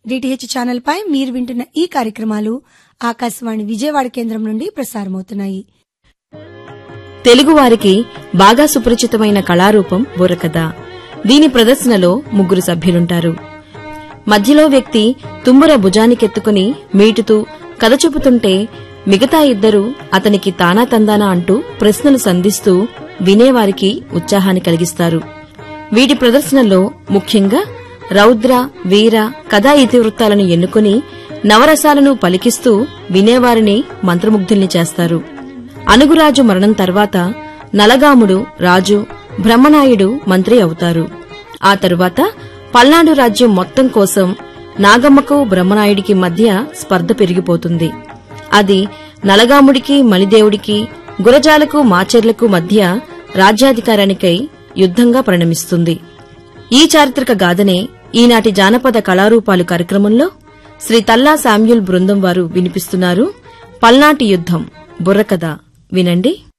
DTH channel పై మీరు వింటున్న ఈ కార్యక్రమాలు ఆకాశవాణి విజయవాడ కేంద్రం నుండి ప్రసారమవుతున్నాయి తెలుగువారికి బాగా సుపరిచితమైన కళారూపం బుర్రకథ దీని ప్రదర్శనలో ముగ్గురు సభ్యులుంటారు మధ్యలో వ్యక్తి తుమ్ముర భుజానికెత్తుకుని మీటుతూ కథ చెబుతుంటే మిగతా ఇద్దరు అతనికి తానా తందానా అంటూ ప్రశ్నలు సంధిస్తూ వినేవారికి ఉత్సాహాన్ని కలిగిస్తారు వీటి ప్రదర్శనలో ముఖ్యంగా రౌద్ర వీర కథా ఇతివృత్తాలను ఎన్నుకుని నవరసాలను పలికిస్తూ వినేవారిని మంత్రముగ్ధుల్ని చేస్తారు అనుగురాజు మరణం తర్వాత నలగాముడు రాజు బ్రహ్మనాయుడు మంత్రి అవుతారు ఆ తరువాత పల్నాడు రాజ్యం మొత్తం కోసం నాగమ్మకు బ్రహ్మనాయుడికి మధ్య స్పర్ధ పెరిగిపోతుంది అది నలగాముడికి మలిదేవుడికి గురజాలకు మాచెర్లకు మధ్య రాజ్యాధికారానికై యుద్ధంగా పరిణమిస్తుంది ఈ చారిత్రక గాథనే ఈనాటి జానపద కళారూపాలు కార్యక్రమంలో శ్రీ తల్లా శామ్యుల్ బృందం వారు వినిపిస్తున్నారు పల్నాటి యుద్ధం బుర్రకథ వినండి